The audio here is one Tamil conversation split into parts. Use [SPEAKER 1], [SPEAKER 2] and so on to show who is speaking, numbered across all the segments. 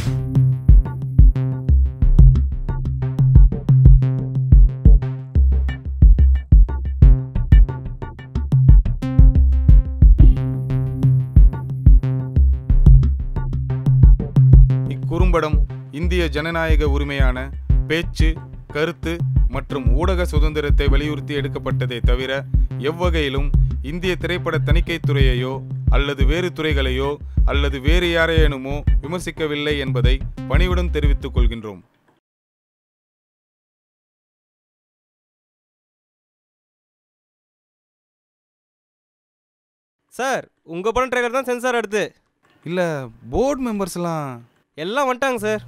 [SPEAKER 1] இக்குறும்படம் இந்திய ஜனநாயக உரிமையான பேச்சு கருத்து மற்றும் ஊடக சுதந்திரத்தை வலியுறுத்தி எடுக்கப்பட்டதே தவிர எவ்வகையிலும் இந்திய திரைப்பட தணிக்கைத் துறையையோ அல்லது வேறு துறைகளையோ அல்லது வேறு யாரையேனுமோ விமர்சிக்கவில்லை என்பதை பணிவுடன் தெரிவித்துக் கொள்கின்றோம்
[SPEAKER 2] சார் உங்கள் படம் ட்ரைவர் தான் சென்சார் அடுத்து
[SPEAKER 1] இல்ல போர்டு மெம்பர்ஸ்லாம்
[SPEAKER 2] எல்லாம் வந்துட்டாங்க சார்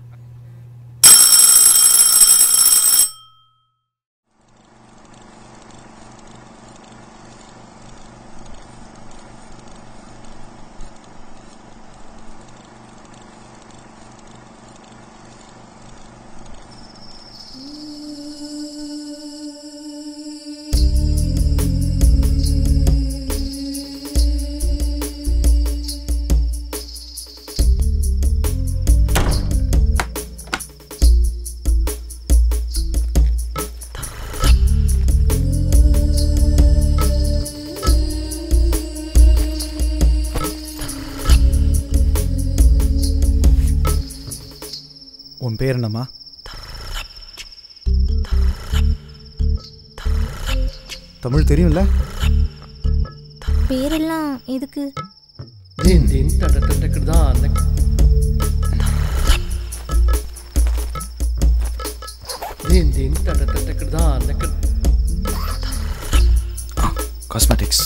[SPEAKER 3] உன் பேர் என்னம்மா தமிழ் தெரியும்ல
[SPEAKER 4] பேரெல்லாம் எதுக்கு
[SPEAKER 5] Din din ta ta ta ta da na Din din ta ta ta ta da na
[SPEAKER 3] cosmetics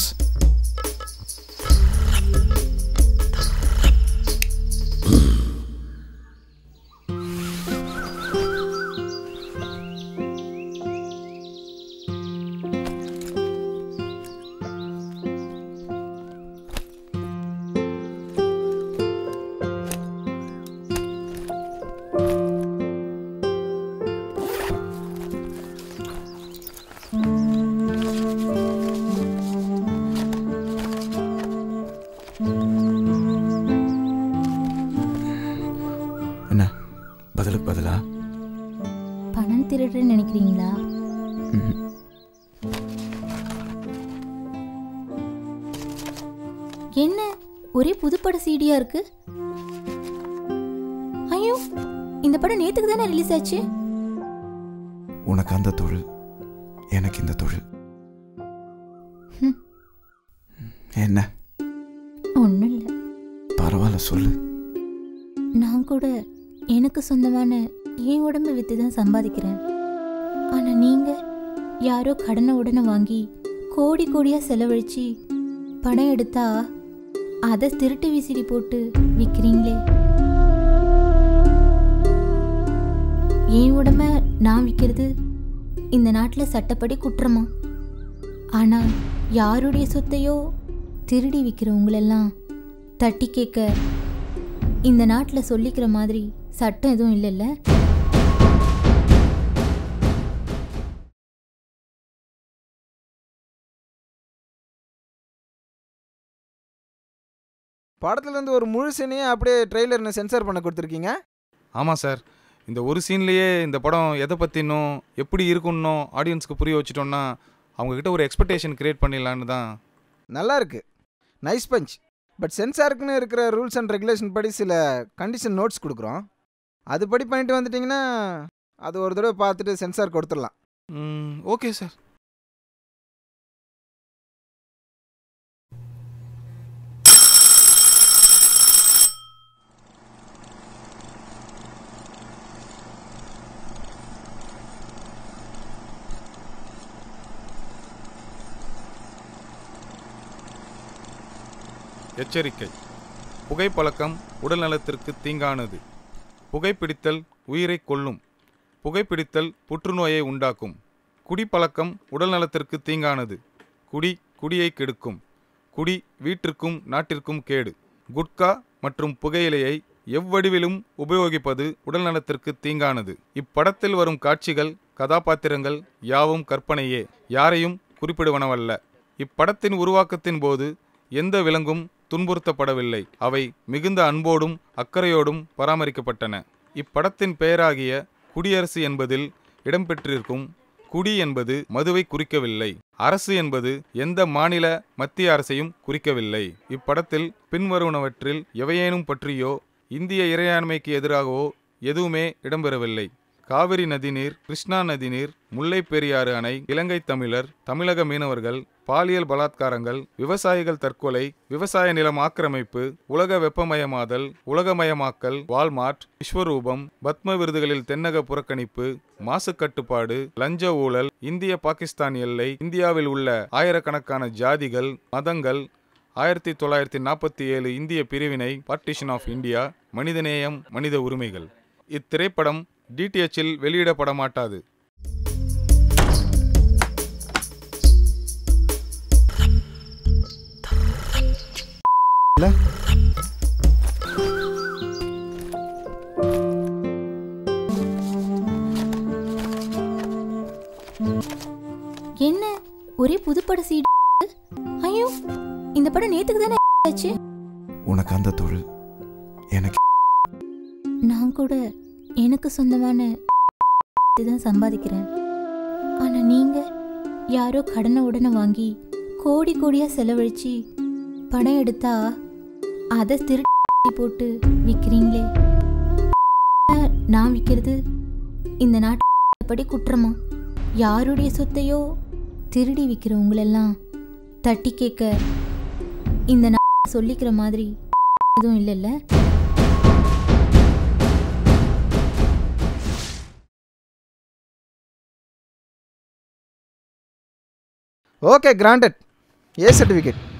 [SPEAKER 3] என்ன பதிலுக்கு பதிலா
[SPEAKER 4] பணம் திருடுறேன்னு நினைக்கிறீங்களா
[SPEAKER 3] ம்ஹும்.
[SPEAKER 4] என்ன ஒரே புதுப்பட சீடியா இருக்கு ஐயோ இந்த படம் நேத்துக்கு தானே ரிலீஸ் ஆச்சு
[SPEAKER 3] உனக்கு அந்த தொழில் எனக்கு இந்த தொழில்
[SPEAKER 4] ஹம்.
[SPEAKER 3] என்ன
[SPEAKER 4] ஒன்றும் இல்லை
[SPEAKER 3] பரவாயில்ல சொல்லு
[SPEAKER 4] நான் கூட எனக்கு சொந்தமான என் உடம்பை விற்று தான் சம்பாதிக்கிறேன் ஆனால் நீங்கள் யாரோ கடனை உடனே வாங்கி கோடி கோடியாக செலவழிச்சு படம் எடுத்தா அதை திருட்டு விசிறி போட்டு விற்கிறீங்களே என் உடம்ப நான் விற்கிறது இந்த நாட்டில் சட்டப்படி குற்றமா ஆனால் யாருடைய சொத்தையோ திருடி விற்கிறவங்களெல்லாம் தட்டி கேட்க இந்த நாட்டில் சொல்லிக்கிற மாதிரி சட்டம் எதுவும் இல்லைல்ல
[SPEAKER 6] படத்துலேருந்து ஒரு முழு சீனையே அப்படியே ட்ரெய்லர்னு சென்சார் பண்ண கொடுத்துருக்கீங்க
[SPEAKER 1] ஆமாம் சார் இந்த ஒரு சீன்லேயே இந்த படம் எதை பற்றினும் எப்படி இருக்குன்னோ ஆடியன்ஸ்க்கு புரிய வச்சிட்டோம்னா அவங்கக்கிட்ட ஒரு எக்ஸ்பெக்டேஷன் கிரியேட் பண்ணிடலான்னு தான்
[SPEAKER 6] நல்லா இருக்கு நைஸ் பஞ்ச் பட் சென்சாருக்குன்னு இருக்கிற ரூல்ஸ் அண்ட் ரெகுலேஷன் படி சில கண்டிஷன் நோட்ஸ் கொடுக்குறோம் அதுபடி பண்ணிட்டு வந்துட்டிங்கன்னா அது ஒரு தடவை பார்த்துட்டு சென்சார் கொடுத்துடலாம்
[SPEAKER 1] ஓகே சார் எச்சரிக்கை புகைப்பழக்கம் உடல் நலத்திற்கு தீங்கானது புகைப்பிடித்தல் உயிரை கொல்லும் புகைப்பிடித்தல் புற்றுநோயை உண்டாக்கும் குடிப்பழக்கம் உடல் நலத்திற்கு தீங்கானது குடி குடியை கெடுக்கும் குடி வீட்டிற்கும் நாட்டிற்கும் கேடு குட்கா மற்றும் புகையிலையை எவ்வடிவிலும் உபயோகிப்பது உடல் நலத்திற்கு தீங்கானது இப்படத்தில் வரும் காட்சிகள் கதாபாத்திரங்கள் யாவும் கற்பனையே யாரையும் குறிப்பிடுவனவல்ல இப்படத்தின் உருவாக்கத்தின் போது எந்த விலங்கும் துன்புறுத்தப்படவில்லை அவை மிகுந்த அன்போடும் அக்கறையோடும் பராமரிக்கப்பட்டன இப்படத்தின் பெயராகிய குடியரசு என்பதில் இடம்பெற்றிருக்கும் குடி என்பது மதுவை குறிக்கவில்லை அரசு என்பது எந்த மாநில மத்திய அரசையும் குறிக்கவில்லை இப்படத்தில் பின்வருவனவற்றில் எவையேனும் பற்றியோ இந்திய இறையாண்மைக்கு எதிராகவோ எதுவுமே இடம்பெறவில்லை காவிரி நதிநீர் கிருஷ்ணா நதிநீர் முல்லை பெரியாறு அணை இலங்கை தமிழர் தமிழக மீனவர்கள் பாலியல் பலாத்காரங்கள் விவசாயிகள் தற்கொலை விவசாய நிலம் ஆக்கிரமிப்பு உலக வெப்பமயமாதல் உலகமயமாக்கல் வால்மார்ட் விஸ்வரூபம் பத்ம விருதுகளில் தென்னக புறக்கணிப்பு மாசு கட்டுப்பாடு லஞ்ச ஊழல் இந்திய பாகிஸ்தான் எல்லை இந்தியாவில் உள்ள ஆயிரக்கணக்கான ஜாதிகள் மதங்கள் ஆயிரத்தி தொள்ளாயிரத்தி நாற்பத்தி ஏழு இந்திய பிரிவினை பார்ட்டிஷன் ஆஃப் இந்தியா மனிதநேயம் மனித உரிமைகள் இத்திரைப்படம் டிடிஎச்சில் வெளியிடப்பட மாட்டாது
[SPEAKER 4] என்ன ஒரே புதுப்பட சீடு ஐயோ இந்த படம் நேத்துக்கு தானே ஆச்சு
[SPEAKER 3] உனக்கு அந்த தொழில் எனக்கு
[SPEAKER 4] நான் கூட எனக்கு சொந்தமான தான் சம்பாதிக்கிறேன் ஆனா நீங்க யாரோ கடனை உடனே வாங்கி கோடி கோடியா செலவழிச்சு படம் எடுத்தா அதை திருட்டி போட்டு விற்கிறீங்களே நான் விற்கிறது இந்த நாட்டுப்படி குற்றமா யாருடைய சொத்தையோ திருடி விற்கிறவங்களெல்லாம் தட்டி கேட்க இந்த நான் சொல்லிக்கிற மாதிரி எதுவும் இல்லைல்ல
[SPEAKER 6] ஓகே கிராண்டட் ஏ சர்டிஃபிகேட்